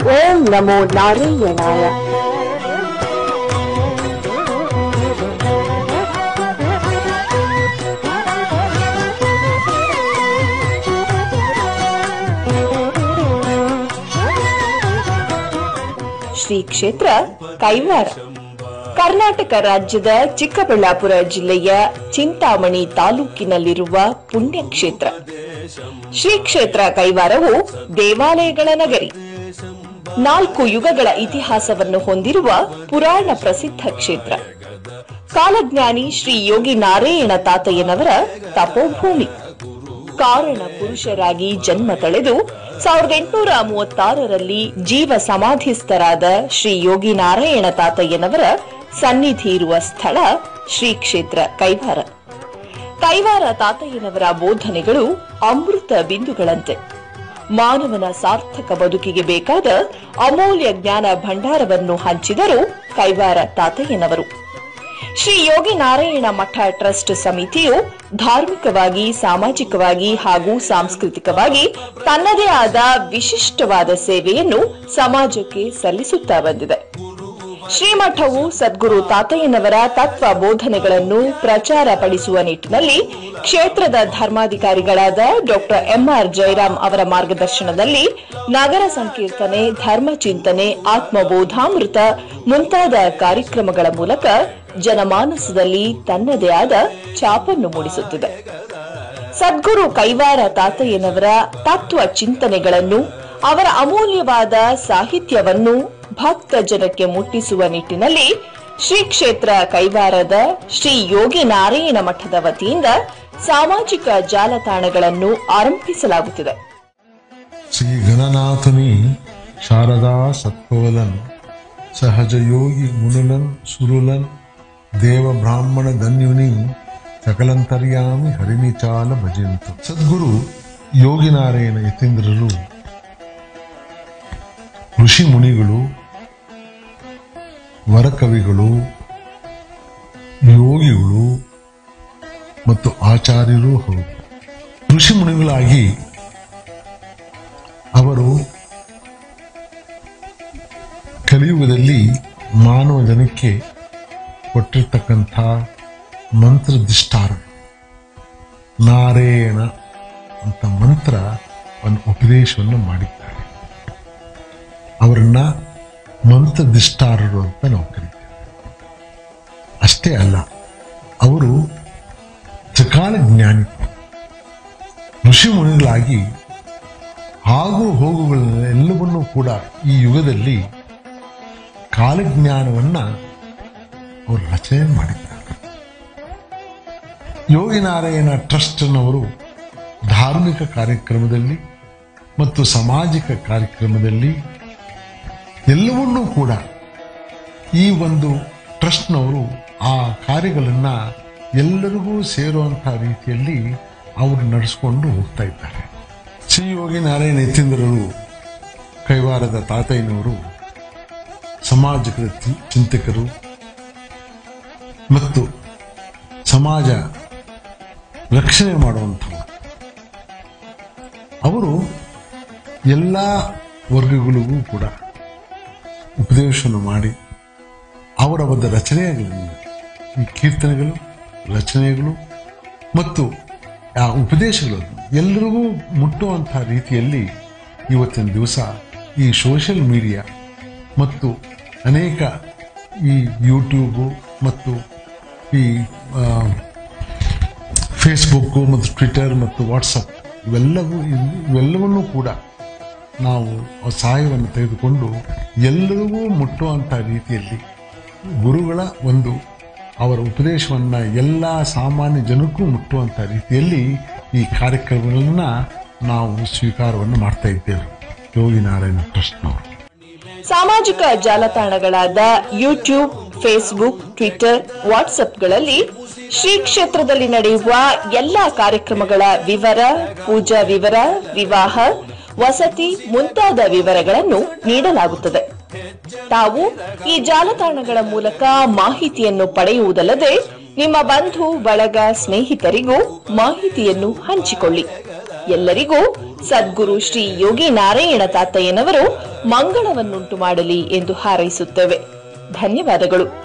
ಓಂ ನಮೋ ನಾರಾಯಣಾಯ ಶ್ರೀ ಕ್ಷೇತ್ರ ಕೈವಾರ ಕರ್ನಾಟಕ ರಾಜ್ಯದ ಚಿಕ್ಕಬಳ್ಳಾಪುರ ಜಿಲ್ಲೆಯ ಚಿಂತಾಮಣಿ ತಾಲೂಕಿನಲ್ಲಿರುವ ಪುಣ್ಯಕ್ಷೇತ್ರ ಶ್ರೀ ಕ್ಷೇತ್ರ ಕೈವಾರವು ದೇವಾಲಯಗಳ ನಗರಿ ನಾಲ್ಕು ಯುಗಗಳ ಇತಿಹಾಸವನ್ನು ಹೊಂದಿರುವ ಪುರಾಣ ಪ್ರಸಿದ್ಧ ಕ್ಷೇತ್ರ ಕಾಲಜ್ಞಾನಿ ಶ್ರೀ ಯೋಗಿ ನಾರಾಯಣ ತಾತಯ್ಯನವರ ತಪೋಭೂಮಿ ಕಾರಣ ಪುರುಷರಾಗಿ ಜನ್ಮ ತಳೆದು ಸಾವಿರದ ಎಂಟುನೂರ ಮೂವತ್ತಾರರಲ್ಲಿ ಜೀವ ಸಮಾಧಿಸ್ಥರಾದ ಶ್ರೀ ಯೋಗಿ ನಾರಾಯಣ ತಾತಯ್ಯನವರ ಸನ್ನಿಧಿ ಇರುವ ಸ್ಥಳ ಶ್ರೀ ಕ್ಷೇತ್ರ ಕೈವಾರ ಕೈವಾರ ತಾತಯ್ಯನವರ ಬೋಧನೆಗಳು ಅಮೃತ ಬಿಂದುಗಳಂತೆ ಮಾನವನ ಸಾರ್ಥಕ ಬದುಕಿಗೆ ಬೇಕಾದ ಅಮೂಲ್ಯ ಜ್ಞಾನ ಭಂಡಾರವನ್ನು ಹಂಚಿದರು ಕೈವಾರ ತಾತಯ್ಯನವರು ಶ್ರೀ ಯೋಗಿ ನಾರಾಯಣ ಮಠ ಟ್ರಸ್ಟ್ ಸಮಿತಿಯು ಧಾರ್ಮಿಕವಾಗಿ ಸಾಮಾಜಿಕವಾಗಿ ಹಾಗೂ ಸಾಂಸ್ಕೃತಿಕವಾಗಿ ತನ್ನದೇ ಆದ ವಿಶಿಷ್ಟವಾದ ಸೇವೆಯನ್ನು ಸಮಾಜಕ್ಕೆ ಸಲ್ಲಿಸುತ್ತಾ ಬಂದಿದೆ ಶ್ರೀಮಠವು ಸದ್ಗುರು ತಾತಯ್ಯನವರ ತತ್ವ ಬೋಧನೆಗಳನ್ನು ಪ್ರಚಾರ ಪಡಿಸುವ ನಿಟ್ಟಿನಲ್ಲಿ ಕ್ಷೇತ್ರದ ಧರ್ಮಾಧಿಕಾರಿಗಳಾದ ಡಾಕ್ಟರ್ ಎಂಆರ್ ಜಯರಾಮ್ ಅವರ ಮಾರ್ಗದರ್ಶನದಲ್ಲಿ ನಗರ ಸಂಕೀರ್ತನೆ ಧರ್ಮ ಚಿಂತನೆ ಆತ್ಮಬೋಧಾಮೃತ ಮುಂತಾದ ಕಾರ್ಯಕ್ರಮಗಳ ಮೂಲಕ ಜನಮಾನಸದಲ್ಲಿ ತನ್ನದೇ ಆದ ಛಾಪನ್ನು ಮೂಡಿಸುತ್ತಿದೆ ಸದ್ಗುರು ಕೈವಾರ ತಾತಯ್ಯನವರ ತತ್ವ ಚಿಂತನೆಗಳನ್ನು ಅವರ ಅಮೂಲ್ಯವಾದ ಸಾಹಿತ್ಯವನ್ನು ಭಕ್ತ ಜನಕ್ಕೆ ಮುಟ್ಟಿಸುವ ನಿಟ್ಟಿನಲ್ಲಿ ಶ್ರೀ ಕ್ಷೇತ್ರ ಕೈವಾರದ ಶ್ರೀ ಯೋಗಿ ನಾರಾಯಣ ಮಠದ ವತಿಯಿಂದ ಸಾಮಾಜಿಕ ಜಾಲತಾಣಗಳನ್ನು ಆರಂಭಿಸಲಾಗುತ್ತಿದೆ ಶ್ರೀ ಗಣನಾಥನಿ ಶಾರದಾ ಸತ್ಪವಲನ್ ಸಹಜಯೋಗಿ ಮುನುಲನ್ ಸುರುಲನ್ ದೇವ ಬ್ರಾಹ್ಮಣ ಧನ್ಯುನಿ ಸಕಲಂತರ್ಯಾಮಿ ಹರಿಣಿಚಾಲ ಭಜಂತು ಸದ್ಗುರು ಯೋಗಿನಾರಾಯಣ ಯತೀಂದ್ರರು ಋಷಿ ಮುನಿಗಳು ವರಕವಿಗಳು ಯೋಗಿಗಳು ಮತ್ತು ಆಚಾರ್ಯರೂ ಹೌದು ಋಷಿ ಮುನಿಗಳಾಗಿ ಅವರು ಕಲಿಯುಗದಲ್ಲಿ ಮಾನವ ಜನಕ್ಕೆ ಕೊಟ್ಟಿರ್ತಕ್ಕಂಥ ಮಂತ್ರದಿಷ್ಟಾರ ನಾರಾಯಣ ಅಂತ ಮಂತ್ರ ಒಂದು ಉಪದೇಶವನ್ನು ಮಾಡಿದ್ದಾರೆ ಅವರನ್ನ ಮಂತ್ರದಿಷ್ಟಾರರು ಅಂತ ನಾವು ಕರಿತೇವೆ ಅಷ್ಟೇ ಅಲ್ಲ ಅವರು ತ್ರಿಕಾಲ ಜ್ಞಾನಿ ಋಷಿ ಮುನಿಗಳಾಗಿ ಆಗು ಹೋಗುಗಳೆಲ್ಲವನ್ನೂ ಕೂಡ ಈ ಯುಗದಲ್ಲಿ ಕಾಲಜ್ಞಾನವನ್ನ ಅವರು ರಚನೆ ಮಾಡಿದ್ದಾರೆ ಯೋಗಿನಾರಾಯಣ ಟ್ರಸ್ಟ್ನವರು ಧಾರ್ಮಿಕ ಕಾರ್ಯಕ್ರಮದಲ್ಲಿ ಮತ್ತು ಸಾಮಾಜಿಕ ಕಾರ್ಯಕ್ರಮದಲ್ಲಿ ಎಲ್ಲವನ್ನೂ ಕೂಡ ಈ ಒಂದು ಟ್ರಸ್ಟ್ನವರು ಆ ಕಾರ್ಯಗಳನ್ನು ಎಲ್ಲರಿಗೂ ಸೇರುವಂತಹ ರೀತಿಯಲ್ಲಿ ಅವರು ನಡೆಸ್ಕೊಂಡು ಹೋಗ್ತಾ ಇದ್ದಾರೆ ಶ್ರೀ ಯೋಗಿ ನಾರಾಯಣ ಯತೀಂದ್ರರು ಕೈವಾರದ ತಾತಯ್ಯನವರು ಸಮಾಜದ ಚಿ- ಚಿಂತಕರು ಮತ್ತು ಸಮಾಜ ರಕ್ಷಣೆ ಮಾಡುವಂಥವರು ಅವರು ಎಲ್ಲ ವರ್ಗಗಳಿಗೂ ಕೂಡ ಉಪದೇಶವನ್ನು ಮಾಡಿ ಅವರ ಒಂದು ರಚನೆಗಳಿಂದ ಈ ಕೀರ್ತನೆಗಳು ರಚನೆಗಳು ಮತ್ತು ಆ ಉಪದೇಶಗಳು ಎಲ್ಲರಿಗೂ ಮುಟ್ಟುವಂಥ ರೀತಿಯಲ್ಲಿ ಇವತ್ತಿನ ದಿವಸ ಈ ಸೋಷಿಯಲ್ ಮೀಡಿಯಾ ಮತ್ತು ಅನೇಕ ಈ ಯೂಟ್ಯೂಬು ಮತ್ತು ಈ ಆ, ಫೇಸ್ಬುಕ್ಕು ಮತ್ತು ಟ್ವಿಟರ್ ಮತ್ತು ವಾಟ್ಸಪ್ ಇವೆಲ್ಲವೂ ಇವೆಲ್ಲವನ್ನೂ ಕೂಡ ನಾವು ಆ ಸಹಾಯವನ್ನು ತೆಗೆದುಕೊಂಡು ಎಲ್ಲರಿಗೂ ಮುಟ್ಟುವಂಥ ರೀತಿಯಲ್ಲಿ ಗುರುಗಳ ಒಂದು ಅವರ ಉಪದೇಶವನ್ನು ಎಲ್ಲ ಸಾಮಾನ್ಯ ಜನಕ್ಕೂ ಮುಟ್ಟುವಂಥ ರೀತಿಯಲ್ಲಿ ಈ ಕಾರ್ಯಕ್ರಮಗಳನ್ನು ನಾವು ಸ್ವೀಕಾರವನ್ನು ಮಾಡ್ತಾ ಇದ್ದೇವೆ ಯೋಗಿ ನಾರಾಯಣ ಟ್ರಸ್ಟ್ನವರು ಸಾಮಾಜಿಕ ಜಾಲತಾಣಗಳಾದ ಯೂಟ್ಯೂಬ್ ಫೇಸ್ಬುಕ್ ಟ್ವಿಟರ್ ವಾಟ್ಸ್ಆಪ್ಗಳಲ್ಲಿ ಶ್ರೀ ಕ್ಷೇತ್ರದಲ್ಲಿ ನಡೆಯುವ ಎಲ್ಲಾ ಕಾರ್ಯಕ್ರಮಗಳ ವಿವರ ಪೂಜಾ ವಿವರ ವಿವಾಹ ವಸತಿ ಮುಂತಾದ ವಿವರಗಳನ್ನು ನೀಡಲಾಗುತ್ತದೆ ತಾವು ಈ ಜಾಲತಾಣಗಳ ಮೂಲಕ ಮಾಹಿತಿಯನ್ನು ಪಡೆಯುವುದಲ್ಲದೆ ನಿಮ್ಮ ಬಂಧು ಬಳಗ ಸ್ನೇಹಿತರಿಗೂ ಮಾಹಿತಿಯನ್ನು ಹಂಚಿಕೊಳ್ಳಿ ಎಲ್ಲರಿಗೂ ಸದ್ಗುರು ಶ್ರೀ ಯೋಗಿ ನಾರಾಯಣ ತಾತಯ್ಯನವರು ಮಂಗಳವನ್ನುಂಟು ಮಾಡಲಿ ಎಂದು ಹಾರೈಸುತ್ತೇವೆ ಧನ್ಯವಾದಗಳು